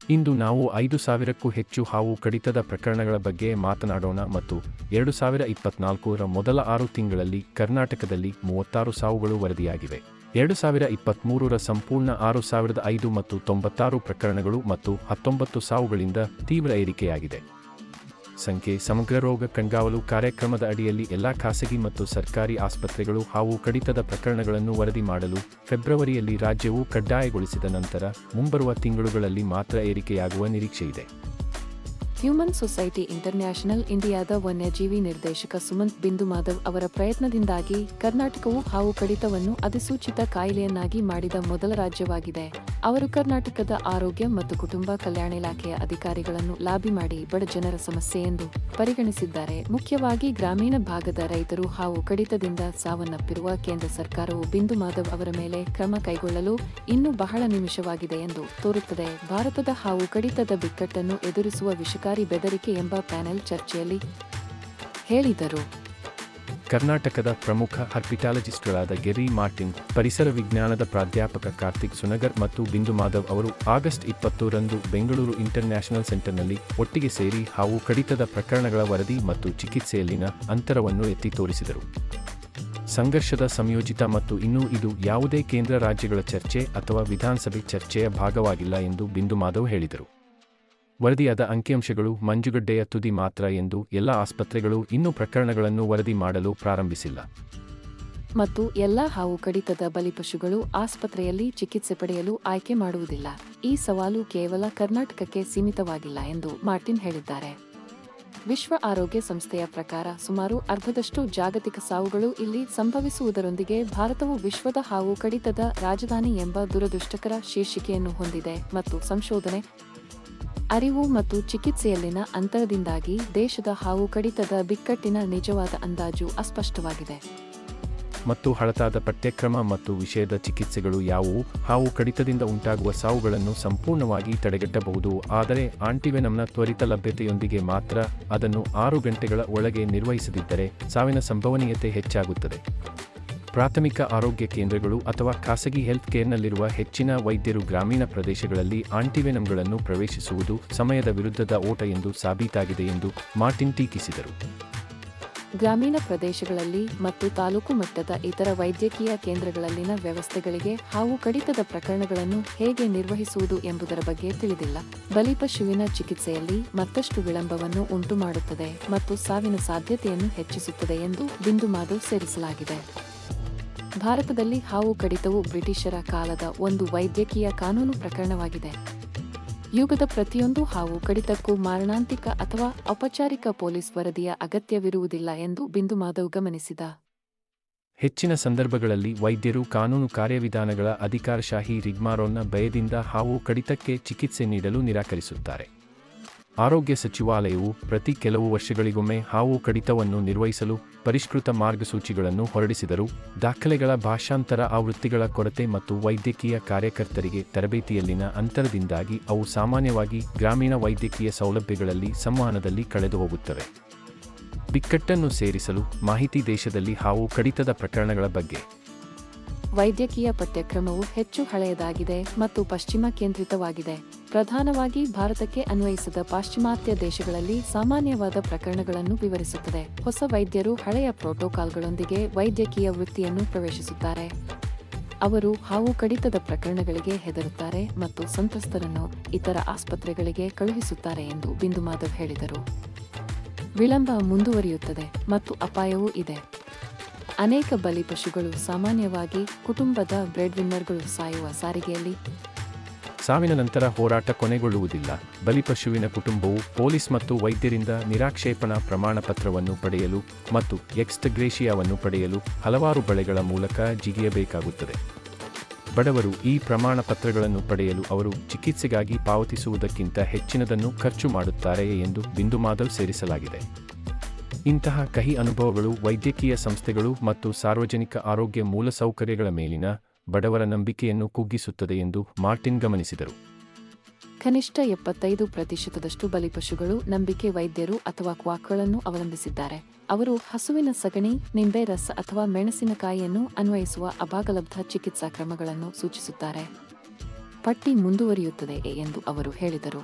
ಇಂದು ನಾವು ಐದು ಸಾವಿರಕ್ಕೂ ಹೆಚ್ಚು ಹಾವು ಕಡಿತದ ಪ್ರಕರಣಗಳ ಬಗ್ಗೆ ಮಾತನಾಡೋಣ ಮತ್ತು ಎರಡು ಸಾವಿರ ಇಪ್ಪತ್ನಾಲ್ಕರ ಮೊದಲ ಆರು ತಿಂಗಳಲ್ಲಿ ಕರ್ನಾಟಕದಲ್ಲಿ ಮೂವತ್ತಾರು ಸಾವುಗಳು ವರದಿಯಾಗಿವೆ ಎರಡು ಸಾವಿರ ಇಪ್ಪತ್ತ್ಮೂರರ ಸಂಪೂರ್ಣ ಆರು ಸಾವಿರದ ಐದು ಮತ್ತು ತೊಂಬತ್ತಾರು ಪ್ರಕರಣಗಳು ಮತ್ತು ಹತ್ತೊಂಬತ್ತು ಸಾವುಗಳಿಂದ ತೀವ್ರ ಏರಿಕೆಯಾಗಿದೆ ಸಂಖ್ಯೆ ಸಮಗ್ರ ರೋಗ ಕಣ್ಗಾವಲು ಕಾರ್ಯಕ್ರಮದ ಅಡಿಯಲ್ಲಿ ಎಲ್ಲಾ ಖಾಸಗಿ ಮತ್ತು ಸರ್ಕಾರಿ ಆಸ್ಪತ್ರೆಗಳು ಹಾವು ಕಡಿತದ ಪ್ರಕರಣಗಳನ್ನು ವರದಿ ಮಾಡಲು ಫೆಬ್ರವರಿಯಲ್ಲಿ ರಾಜ್ಯವು ಕಡ್ಡಾಯಗೊಳಿಸಿದ ನಂತರ ಮುಂಬರುವ ತಿಂಗಳುಗಳಲ್ಲಿ ಮಾತ್ರ ಏರಿಕೆಯಾಗುವ ನಿರೀಕ್ಷೆಯಿದೆ ಹ್ಯೂಮನ್ ಸೊಸೈಟಿ ಇಂಟರ್ನ್ಯಾಷನಲ್ ಇಂಡಿಯಾದ ವನ್ಯಜೀವಿ ನಿರ್ದೇಶಕ ಸುಮಂತ್ ಬಿಂದು ಮಾಧವ್ ಅವರ ಪ್ರಯತ್ನದಿಂದಾಗಿ ಕರ್ನಾಟಕವು ಹಾವು ಕಡಿತವನ್ನು ಅಧಿಸೂಚಿತ ಕಾಯಿಲೆಯನ್ನಾಗಿ ಮಾಡಿದ ಮೊದಲ ರಾಜ್ಯವಾಗಿದೆ ಅವರು ಕರ್ನಾಟಕದ ಆರೋಗ್ಯ ಮತ್ತು ಕುಟುಂಬ ಕಲ್ಯಾಣ ಇಲಾಖೆಯ ಅಧಿಕಾರಿಗಳನ್ನು ಲಾಬಿ ಮಾಡಿ ಬಡ ಜನರ ಸಮಸ್ಯೆ ಎಂದು ಪರಿಗಣಿಸಿದ್ದಾರೆ ಮುಖ್ಯವಾಗಿ ಗ್ರಾಮೀಣ ಭಾಗದ ರೈತರು ಹಾವು ಕಡಿತದಿಂದ ಸಾವನ್ನಪ್ಪಿರುವ ಕೇಂದ್ರ ಸರ್ಕಾರವು ಬಿಂದು ಮಾಧವ್ ಅವರ ಮೇಲೆ ಕ್ರಮ ಕೈಗೊಳ್ಳಲು ಇನ್ನೂ ಬಹಳ ನಿಮಿಷವಾಗಿದೆ ಎಂದು ತೋರುತ್ತದೆ ಭಾರತದ ಹಾವು ಕಡಿತದ ಬಿಕ್ಕಟ್ಟನ್ನು ಎದುರಿಸುವ ವಿಷಕಾರಿ ಬೆದರಿಕೆ ಎಂಬ ಪ್ಯಾನೆಲ್ ಚರ್ಚೆಯಲ್ಲಿ ಹೇಳಿದರು ಕರ್ನಾಟಕದ ಪ್ರಮುಖ ಹರ್ಪಿಟಾಲಜಿಸ್ಟ್ಗಳಾದ ಗೆರಿ ಮಾರ್ಟಿನ್ ಪರಿಸರ ವಿಜ್ಞಾನದ ಪ್ರಾಧ್ಯಾಪಕ ಕಾರ್ತಿಕ್ ಸುನಗರ್ ಮತ್ತು ಬಿಂದು ಮಾಧವ್ ಅವರು ಆಗಸ್ಟ್ ಇಪ್ಪತ್ತರಂದು ಬೆಂಗಳೂರು ಇಂಟರ್ನ್ಯಾಷನಲ್ ಸೆಂಟರ್ನಲ್ಲಿ ಒಟ್ಟಿಗೆ ಸೇರಿ ಹಾವು ಕಡಿತದ ಪ್ರಕರಣಗಳ ವರದಿ ಮತ್ತು ಚಿಕಿತ್ಸೆಯಲ್ಲಿನ ಅಂತರವನ್ನು ಎತ್ತಿ ತೋರಿಸಿದರು ಸಂಘರ್ಷದ ಸಂಯೋಜಿತ ಮತ್ತು ಇನ್ನೂ ಇದು ಯಾವುದೇ ಕೇಂದ್ರ ರಾಜ್ಯಗಳ ಚರ್ಚೆ ಅಥವಾ ವಿಧಾನಸಭೆ ಚರ್ಚೆಯ ಭಾಗವಾಗಿಲ್ಲ ಎಂದು ಬಿಂದು ಮಾಧವ್ ಹೇಳಿದರು ವರದಿಯಾದ ಅಂಕಿಅಂಶಗಳು ಮಂಜುಗಡ್ಡೆಯ ತುದಿ ಮಾತ್ರ ಎಂದು ಎಲ್ಲ ಆಸ್ಪತ್ರೆಗಳು ಇನ್ನೂ ಪ್ರಕರಣಗಳನ್ನು ವರದಿ ಮಾಡಲು ಪ್ರಾರಂಭಿಸಿಲ್ಲ ಮತ್ತು ಎಲ್ಲಾ ಹಾವು ಕಡಿತದ ಬಲಿಪಶುಗಳು ಆಸ್ಪತ್ರೆಯಲ್ಲಿ ಚಿಕಿತ್ಸೆ ಪಡೆಯಲು ಆಯ್ಕೆ ಮಾಡುವುದಿಲ್ಲ ಈ ಸವಾಲು ಕೇವಲ ಕರ್ನಾಟಕಕ್ಕೆ ಸೀಮಿತವಾಗಿಲ್ಲ ಎಂದು ಮಾರ್ಟಿನ್ ಹೇಳಿದ್ದಾರೆ ವಿಶ್ವ ಆರೋಗ್ಯ ಸಂಸ್ಥೆಯ ಪ್ರಕಾರ ಸುಮಾರು ಅರ್ಧದಷ್ಟು ಜಾಗತಿಕ ಸಾವುಗಳು ಇಲ್ಲಿ ಸಂಭವಿಸುವುದರೊಂದಿಗೆ ಭಾರತವು ವಿಶ್ವದ ಹಾವು ಕಡಿತದ ರಾಜಧಾನಿ ಎಂಬ ದುರದೃಷ್ಟಕರ ಶೀರ್ಷಿಕೆಯನ್ನು ಹೊಂದಿದೆ ಮತ್ತು ಸಂಶೋಧನೆ ಅರಿವು ಮತ್ತು ಚಿಕಿತ್ಸೆಯಲ್ಲಿನ ಅಂತರದಿಂದಾಗಿ ದೇಶದ ಹಾವು ಕಡಿತದ ಬಿಕ್ಕಟ್ಟಿನ ನಿಜವಾದ ಅಂದಾಜು ಅಸ್ಪಷ್ಟವಾಗಿದೆ ಮತ್ತು ಹಳತಾದ ಪಠ್ಯಕ್ರಮ ಮತ್ತು ವಿಷಯದ ಚಿಕಿತ್ಸೆಗಳು ಯಾವುವು ಹಾವು ಕಡಿತದಿಂದ ಉಂಟಾಗುವ ಸಾವುಗಳನ್ನು ಸಂಪೂರ್ಣವಾಗಿ ತಡೆಗಟ್ಟಬಹುದು ಆದರೆ ಆಂಟಿವೆನಮ್ನ ತ್ವರಿತ ಲಭ್ಯತೆಯೊಂದಿಗೆ ಮಾತ್ರ ಅದನ್ನು ಆರು ಗಂಟೆಗಳ ಒಳಗೆ ನಿರ್ವಹಿಸದಿದ್ದರೆ ಸಾವಿನ ಸಂಭವನೀಯತೆ ಹೆಚ್ಚಾಗುತ್ತದೆ ಪ್ರಾಥಮಿಕ ಆರೋಗ್ಯ ಕೇಂದ್ರಗಳು ಅಥವಾ ಖಾಸಗಿ ಹೆಲ್ತ್ ಕೇರ್ನಲ್ಲಿರುವ ಹೆಚ್ಚಿನ ವೈದ್ಯರು ಗ್ರಾಮೀಣ ಪ್ರದೇಶಗಳಲ್ಲಿ ಆಂಟಿವೆನಮ್ಗಳನ್ನು ಪ್ರವೇಶಿಸುವುದು ಸಮಯದ ವಿರುದ್ಧದ ಓಟ ಎಂದು ಸಾಬೀತಾಗಿದೆ ಎಂದು ಮಾರ್ಟಿನ್ ಟೀಕಿಸಿದರು ಗ್ರಾಮೀಣ ಪ್ರದೇಶಗಳಲ್ಲಿ ಮತ್ತು ತಾಲೂಕು ಮಟ್ಟದ ಇತರ ವೈದ್ಯಕೀಯ ಕೇಂದ್ರಗಳಲ್ಲಿನ ವ್ಯವಸ್ಥೆಗಳಿಗೆ ಹಾವು ಕಡಿತದ ಪ್ರಕರಣಗಳನ್ನು ಹೇಗೆ ನಿರ್ವಹಿಸುವುದು ಎಂಬುದರ ಬಗ್ಗೆ ತಿಳಿದಿಲ್ಲ ಬಲಿಪಶುವಿನ ಚಿಕಿತ್ಸೆಯಲ್ಲಿ ಮತ್ತಷ್ಟು ವಿಳಂಬವನ್ನು ಉಂಟುಮಾಡುತ್ತದೆ ಮತ್ತು ಸಾವಿನ ಸಾಧ್ಯತೆಯನ್ನು ಹೆಚ್ಚಿಸುತ್ತದೆ ಎಂದು ಬಿಂದು ಮಾಧವ್ ಸೇರಿಸಲಾಗಿದೆ ಭಾರತದಲ್ಲಿ ಹಾವು ಕಡಿತವು ಬ್ರಿಟಿಷರ ಕಾಲದ ಒಂದು ವೈದ್ಯಕೀಯ ಕಾನೂನು ಪ್ರಕರಣವಾಗಿದೆ ಯುಗದ ಪ್ರತಿಯೊಂದು ಹಾವು ಕಡಿತಕ್ಕೂ ಮಾರಣಾಂತಿಕ ಅಥವಾ ಔಪಚಾರಿಕ ಪೊಲೀಸ್ ವರದಿಯ ಅಗತ್ಯವಿರುವುದಿಲ್ಲ ಎಂದು ಬಿಂದು ಮಾಧವ್ ಗಮನಿಸಿದ ಹೆಚ್ಚಿನ ಸಂದರ್ಭಗಳಲ್ಲಿ ವೈದ್ಯರು ಕಾನೂನು ಕಾರ್ಯವಿಧಾನಗಳ ಅಧಿಕಾರಶಾಹಿ ರಿಗ್ಮಾರೋನ್ನ ಭಯದಿಂದ ಹಾವು ಕಡಿತಕ್ಕೆ ಚಿಕಿತ್ಸೆ ನೀಡಲು ನಿರಾಕರಿಸುತ್ತಾರೆ ಆರೋಗ್ಯ ಸಚಿವಾಲಯವು ಪ್ರತಿ ಕೆಲವು ವರ್ಷಗಳಿಗೊಮ್ಮೆ ಹಾವು ಕಡಿತವನ್ನು ನಿರ್ವಹಿಸಲು ಪರಿಷ್ಕೃತ ಮಾರ್ಗಸೂಚಿಗಳನ್ನು ಹೊರಡಿಸಿದರು ದಾಖಲೆಗಳ ಭಾಷಾಂತರ ಆವೃತ್ತಿಗಳ ಕೊರತೆ ಮತ್ತು ವೈದ್ಯಕೀಯ ಕಾರ್ಯಕರ್ತರಿಗೆ ತರಬೇತಿಯಲ್ಲಿನ ಅಂತರದಿಂದಾಗಿ ಅವು ಸಾಮಾನ್ಯವಾಗಿ ಗ್ರಾಮೀಣ ವೈದ್ಯಕೀಯ ಸೌಲಭ್ಯಗಳಲ್ಲಿ ಸಂವಹನದಲ್ಲಿ ಕಳೆದು ಹೋಗುತ್ತವೆ ಬಿಕ್ಕಟ್ಟನ್ನು ಸೇರಿಸಲು ಮಾಹಿತಿ ದೇಶದಲ್ಲಿ ಹಾವು ಕಡಿತದ ಪ್ರಕರಣಗಳ ಬಗ್ಗೆ ವೈದ್ಯಕೀಯ ಪಠ್ಯಕ್ರಮವು ಹೆಚ್ಚು ಹಳೆಯದಾಗಿದೆ ಮತ್ತು ಪಶ್ಚಿಮ ಕೇಂದ್ರಿತವಾಗಿದೆ ಪ್ರಧಾನವಾಗಿ ಭಾರತಕ್ಕೆ ಅನ್ವಯಿಸದ ಪಾಶ್ಚಿಮಾತ್ಯ ದೇಶಗಳಲ್ಲಿ ಸಾಮಾನ್ಯವಾದ ಪ್ರಕರಣಗಳನ್ನು ವಿವರಿಸುತ್ತದೆ ಹೊಸ ವೈದ್ಯರು ಹಳೆಯ ಪ್ರೋಟೋಕಾಲ್ಗಳೊಂದಿಗೆ ವೈದ್ಯಕೀಯ ವೃತ್ತಿಯನ್ನು ಪ್ರವೇಶಿಸುತ್ತಾರೆ ಅವರು ಹಾವು ಕಡಿತದ ಪ್ರಕರಣಗಳಿಗೆ ಹೆದರುತ್ತಾರೆ ಮತ್ತು ಸಂತ್ರಸ್ತರನ್ನು ಇತರ ಆಸ್ಪತ್ರೆಗಳಿಗೆ ಕಳುಹಿಸುತ್ತಾರೆ ಎಂದು ಬಿಂದು ಮಾಧವ್ ಹೇಳಿದರು ವಿಳಂಬ ಮುಂದುವರಿಯುತ್ತದೆ ಮತ್ತು ಅಪಾಯವೂ ಇದೆ ಅನೇಕ ಬಲಿಪಶುಗಳು ಸಾಮಾನ್ಯವಾಗಿ ಕುಟುಂಬದ ಬ್ರೆಡ್ವಿನ್ನರ್ಗಳು ಸಾಯುವ ಸಾರಿಗೆಯಲ್ಲಿ ಸಾವಿನ ನಂತರ ಹೋರಾಟ ಕೊನೆಗೊಳ್ಳುವುದಿಲ್ಲ ಬಲಿಪಶುವಿನ ಕುಟುಂಬವು ಪೊಲೀಸ್ ಮತ್ತು ವೈದ್ಯರಿಂದ ನಿರಾಕ್ಷೇಪಣಾ ಪ್ರಮಾಣ ಪತ್ರವನ್ನು ಪಡೆಯಲು ಮತ್ತು ಎಕ್ಸ್ಟಗ್ರೇಷಿಯಾವನ್ನು ಪಡೆಯಲು ಹಲವಾರು ಬಳೆಗಳ ಮೂಲಕ ಜಿಗಿಯಬೇಕಾಗುತ್ತದೆ ಬಡವರು ಈ ಪ್ರಮಾಣ ಪತ್ರಗಳನ್ನು ಪಡೆಯಲು ಅವರು ಚಿಕಿತ್ಸೆಗಾಗಿ ಪಾವತಿಸುವುದಕ್ಕಿಂತ ಹೆಚ್ಚಿನದನ್ನು ಖರ್ಚು ಮಾಡುತ್ತಾರೆಯೇ ಎಂದು ಬಿಂದು ಮಾಧವ್ ಸೇರಿಸಲಾಗಿದೆ ಇಂತಹ ಕಹಿ ಅನುಭವಗಳು ವೈದ್ಯಕೀಯ ಸಂಸ್ಥೆಗಳು ಮತ್ತು ಸಾರ್ವಜನಿಕ ಆರೋಗ್ಯ ಮೂಲಸೌಕರ್ಯಗಳ ಮೇಲಿನ ಬಡವರ ನಂಬಿಕೆಯನ್ನು ಕುಗ್ಗಿಸುತ್ತದೆ ಎಂದು ಮಾರ್ಟಿನ್ ಗಮನಿಸಿದರು ಕನಿಷ್ಠ ಎಪ್ಪತ್ತೈದು ಪ್ರತಿಶತದಷ್ಟು ಬಲಿಪಶುಗಳು ನಂಬಿಕೆ ವೈದ್ಯರು ಅಥವಾ ಕ್ವಾಕ್ಗಳನ್ನು ಅವಲಂಬಿಸಿದ್ದಾರೆ ಅವರು ಹಸುವಿನ ಸಗಣಿ ನಿಂಬೆ ರಸ ಅಥವಾ ಮೆಣಸಿನಕಾಯಿಯನ್ನು ಅನ್ವಯಿಸುವ ಅಭಾಗಲಬ್ಧ ಚಿಕಿತ್ಸಾ ಕ್ರಮಗಳನ್ನು ಸೂಚಿಸುತ್ತಾರೆ ಪಟ್ಟಿ ಮುಂದುವರಿಯುತ್ತದೆ ಎಂದು ಅವರು ಹೇಳಿದರು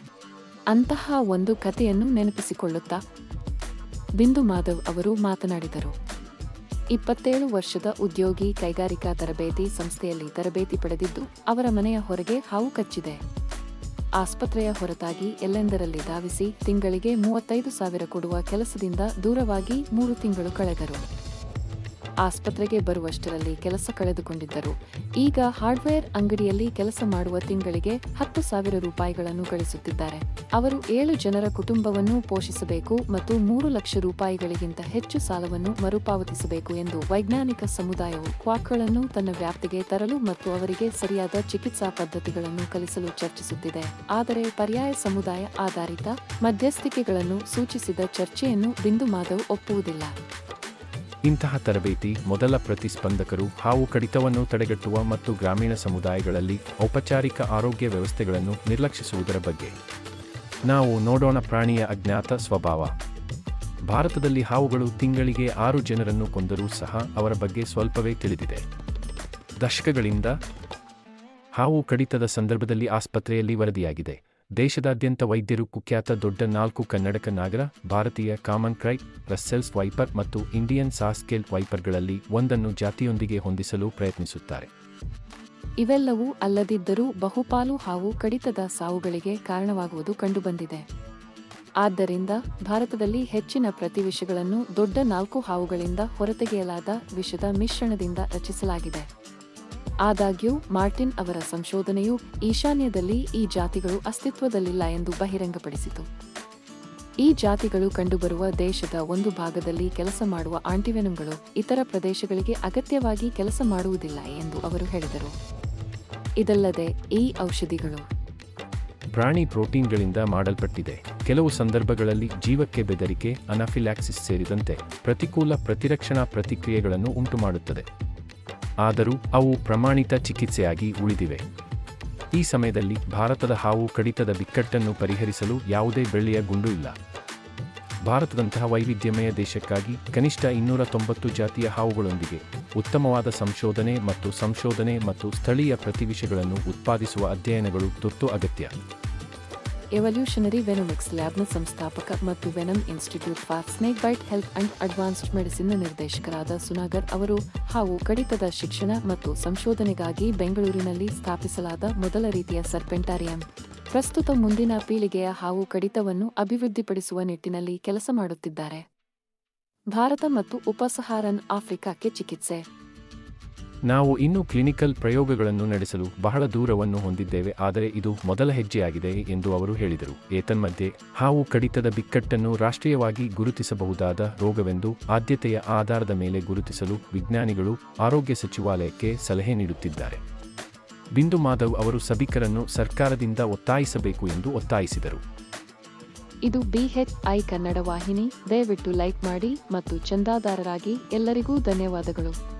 ಅಂತಹ ಒಂದು ಕಥೆಯನ್ನು ನೆನಪಿಸಿಕೊಳ್ಳುತ್ತಾ ಬಿಂದು ಮಾಧವ್ ಅವರು ಮಾತನಾಡಿದರು ಇಪ್ಪತ್ತೇಳು ವರ್ಷದ ಉದ್ಯೋಗಿ ಕೈಗಾರಿಕಾ ತರಬೇತಿ ಸಂಸ್ಥೆಯಲ್ಲಿ ತರಬೇತಿ ಪಡೆದಿದ್ದು ಅವರ ಮನೆಯ ಹೊರಗೆ ಹಾವು ಕಚ್ಚಿದೆ ಆಸ್ಪತ್ರೆಯ ಹೊರತಾಗಿ ಎಲ್ಲೆಂದರಲ್ಲಿ ಧಾವಿಸಿ ತಿಂಗಳಿಗೆ ಮೂವತ್ತೈದು ಸಾವಿರ ಕೊಡುವ ಕೆಲಸದಿಂದ ದೂರವಾಗಿ ಮೂರು ತಿಂಗಳು ಕಳೆದರು ಆಸ್ಪತ್ರೆಗೆ ಬರುವಷ್ಟರಲ್ಲಿ ಕೆಲಸ ಕಳೆದುಕೊಂಡಿದ್ದರು ಈಗ ಹಾರ್ಡ್ವೇರ್ ಅಂಗಡಿಯಲ್ಲಿ ಕೆಲಸ ಮಾಡುವ ತಿಂಗಳಿಗೆ ಹತ್ತು ಸಾವಿರ ರೂಪಾಯಿಗಳನ್ನು ಗಳಿಸುತ್ತಿದ್ದಾರೆ ಅವರು ಏಳು ಜನರ ಕುಟುಂಬವನ್ನು ಪೋಷಿಸಬೇಕು ಮತ್ತು ಮೂರು ಲಕ್ಷ ರೂಪಾಯಿಗಳಿಗಿಂತ ಹೆಚ್ಚು ಸಾಲವನ್ನು ಮರುಪಾವತಿಸಬೇಕು ಎಂದು ವೈಜ್ಞಾನಿಕ ಸಮುದಾಯವು ಕ್ವಾಕ್ಗಳನ್ನು ತನ್ನ ವ್ಯಾಪ್ತಿಗೆ ತರಲು ಮತ್ತು ಅವರಿಗೆ ಸರಿಯಾದ ಚಿಕಿತ್ಸಾ ಪದ್ಧತಿಗಳನ್ನು ಕಲಿಸಲು ಚರ್ಚಿಸುತ್ತಿದೆ ಆದರೆ ಪರ್ಯಾಯ ಸಮುದಾಯ ಆಧಾರಿತ ಮಧ್ಯಸ್ಥಿಕೆಗಳನ್ನು ಸೂಚಿಸಿದ ಚರ್ಚೆಯನ್ನು ಬಿಂದು ಮಾಧವ್ ಒಪ್ಪುವುದಿಲ್ಲ ಇಂತಹ ತರಬೇತಿ ಮೊದಲ ಪ್ರತಿಸ್ಪಂದಕರು ಹಾವು ಕಡಿತವನ್ನು ತಡೆಗಟ್ಟುವ ಮತ್ತು ಗ್ರಾಮೀಣ ಸಮುದಾಯಗಳಲ್ಲಿ ಔಪಚಾರಿಕ ಆರೋಗ್ಯ ವ್ಯವಸ್ಥೆಗಳನ್ನು ನಿರ್ಲಕ್ಷಿಸುವುದರ ಬಗ್ಗೆ ನಾವು ನೋಡೋಣ ಪ್ರಾಣಿಯ ಅಜ್ಞಾತ ಸ್ವಭಾವ ಭಾರತದಲ್ಲಿ ಹಾವುಗಳು ತಿಂಗಳಿಗೆ ಆರು ಜನರನ್ನು ಕೊಂದರೂ ಸಹ ಅವರ ಬಗ್ಗೆ ಸ್ವಲ್ಪವೇ ತಿಳಿದಿದೆ ದಶಕಗಳಿಂದ ಹಾವು ಕಡಿತದ ಸಂದರ್ಭದಲ್ಲಿ ಆಸ್ಪತ್ರೆಯಲ್ಲಿ ವರದಿಯಾಗಿದೆ ದೇಶದಾದ್ಯಂತ ವೈದ್ಯರು ಕುಖ್ಯಾತ ದೊಡ್ಡ ನಾಲ್ಕು ಕನ್ನಡಕ ನಾಗರ ಭಾರತೀಯ ಕಾಮನ್ ಕ್ರೈ ರಸ್ಸೆಲ್ಸ್ ವೈಪರ್ ಮತ್ತು ಇಂಡಿಯನ್ ಸಾಸ್ಕೇಲ್ ವೈಪರ್ಗಳಲ್ಲಿ ಒಂದನ್ನು ಜಾತಿಯೊಂದಿಗೆ ಹೊಂದಿಸಲು ಪ್ರಯತ್ನಿಸುತ್ತಾರೆ ಇವೆಲ್ಲವೂ ಅಲ್ಲದಿದ್ದರೂ ಬಹುಪಾಲು ಹಾವು ಕಡಿತದ ಸಾವುಗಳಿಗೆ ಕಾರಣವಾಗುವುದು ಕಂಡುಬಂದಿದೆ ಆದ್ದರಿಂದ ಭಾರತದಲ್ಲಿ ಹೆಚ್ಚಿನ ಪ್ರತಿವಿಷಗಳನ್ನು ದೊಡ್ಡ ನಾಲ್ಕು ಹಾವುಗಳಿಂದ ಹೊರತೆಗೆಯಲಾದ ವಿಷದ ಮಿಶ್ರಣದಿಂದ ರಚಿಸಲಾಗಿದೆ ಆದಾಗ್ಯೂ ಮಾರ್ಟಿನ್ ಅವರ ಸಂಶೋಧನೆಯು ಈಶಾನ್ಯದಲ್ಲಿ ಈ ಜಾತಿಗಳು ಅಸ್ತಿತ್ವದಲ್ಲಿಲ್ಲ ಎಂದು ಬಹಿರಂಗಪಡಿಸಿತು ಈ ಜಾತಿಗಳು ಕಂಡುಬರುವ ದೇಶದ ಒಂದು ಭಾಗದಲ್ಲಿ ಕೆಲಸ ಮಾಡುವ ಆಂಟಿವೆನಮ್ಗಳು ಇತರ ಪ್ರದೇಶಗಳಿಗೆ ಅಗತ್ಯವಾಗಿ ಕೆಲಸ ಮಾಡುವುದಿಲ್ಲ ಎಂದು ಅವರು ಹೇಳಿದರು ಇದಲ್ಲದೆ ಈ ಔಷಧಿಗಳು ಪ್ರಾಣಿ ಪ್ರೋಟೀನ್ಗಳಿಂದ ಮಾಡಲ್ಪಟ್ಟಿದೆ ಕೆಲವು ಸಂದರ್ಭಗಳಲ್ಲಿ ಜೀವಕ್ಕೆ ಬೆದರಿಕೆ ಅನಾಫಿಲ್ಯಾಕ್ಸಿಸ್ ಸೇರಿದಂತೆ ಪ್ರತಿಕೂಲ ಪ್ರತಿರಕ್ಷಣಾ ಪ್ರತಿಕ್ರಿಯೆಗಳನ್ನು ಉಂಟುಮಾಡುತ್ತದೆ ಆದರೂ ಅವು ಪ್ರಮಾಣಿತ ಚಿಕಿತ್ಸೆಯಾಗಿ ಉಳಿದಿವೆ ಈ ಸಮಯದಲ್ಲಿ ಭಾರತದ ಹಾವು ಕಡಿತದ ಬಿಕ್ಕಟ್ಟನ್ನು ಪರಿಹರಿಸಲು ಯಾವುದೇ ಬೆಳ್ಳಿಯ ಗುಂಡು ಇಲ್ಲ ಭಾರತದಂತಹ ವೈವಿಧ್ಯಮಯ ದೇಶಕ್ಕಾಗಿ ಕನಿಷ್ಠ ಇನ್ನೂರ ತೊಂಬತ್ತು ಜಾತಿಯ ಹಾವುಗಳೊಂದಿಗೆ ಉತ್ತಮವಾದ ಸಂಶೋಧನೆ ಮತ್ತು ಸಂಶೋಧನೆ ಮತ್ತು ಸ್ಥಳೀಯ ಪ್ರತಿವಿಷಗಳನ್ನು ಉತ್ಪಾದಿಸುವ ಅಧ್ಯಯನಗಳು ತುರ್ತು ಅಗತ್ಯ ಎವಲ್ಯೂಷನರಿ ವೆನೋಮಿಕ್ಸ್ ಲ್ಯಾಬ್ನ ಸಂಸ್ಥಾಪಕ ಮತ್ತು venom institute for snake bite health and advanced ಮೆಡಿಸಿನ್ನ ನಿರ್ದೇಶಕರಾದ ಸುನಾಗರ್ ಅವರು ಹಾವು ಕಡಿತದ ಶಿಕ್ಷಣ ಮತ್ತು ಸಂಶೋಧನೆಗಾಗಿ ಬೆಂಗಳೂರಿನಲ್ಲಿ ಸ್ಥಾಪಿಸಲಾದ ಮೊದಲ ರೀತಿಯ ಸರ್ಪೆಂಟಾರಿಯಂ ಪ್ರಸ್ತುತ ಮುಂದಿನ ಪೀಳಿಗೆಯ ಹಾವು ಕಡಿತವನ್ನು ಅಭಿವೃದ್ಧಿಪಡಿಸುವ ನಿಟ್ಟಿನಲ್ಲಿ ಕೆಲಸ ಮಾಡುತ್ತಿದ್ದಾರೆ ಭಾರತ ಮತ್ತು ಉಪಸಹಾರನ್ ಆಫ್ರಿಕಾಕ್ಕೆ ಚಿಕಿತ್ಸೆ ನಾವು ಇನ್ನೂ ಕ್ಲಿನಿಕಲ್ ಪ್ರಯೋಗಗಳನ್ನು ನಡೆಸಲು ಬಹಳ ದೂರವನ್ನು ಹೊಂದಿದ್ದೇವೆ ಆದರೆ ಇದು ಮೊದಲ ಹೆಜ್ಜೆಯಾಗಿದೆ ಎಂದು ಅವರು ಹೇಳಿದರು ಏತನ್ಮಧ್ಯೆ ಹಾವು ಕಡಿತದ ಬಿಕ್ಕಟ್ಟನ್ನು ರಾಷ್ಟ್ರೀಯವಾಗಿ ಗುರುತಿಸಬಹುದಾದ ರೋಗವೆಂದು ಆದ್ಯತೆಯ ಆಧಾರದ ಮೇಲೆ ಗುರುತಿಸಲು ವಿಜ್ಞಾನಿಗಳು ಆರೋಗ್ಯ ಸಚಿವಾಲಯಕ್ಕೆ ಸಲಹೆ ನೀಡುತ್ತಿದ್ದಾರೆ ಬಿಂದು ಮಾಧವ್ ಅವರು ಸಭಿಕರನ್ನು ಸರ್ಕಾರದಿಂದ ಒತ್ತಾಯಿಸಬೇಕು ಎಂದು ಒತ್ತಾಯಿಸಿದರು ಇದು ಬಿಎಚ್ಐ ಕನ್ನಡ ವಾಹಿನಿ ದಯವಿಟ್ಟು ಲೈಕ್ ಮಾಡಿ ಮತ್ತು ಚಂದಾದಾರರಾಗಿ ಎಲ್ಲರಿಗೂ ಧನ್ಯವಾದಗಳು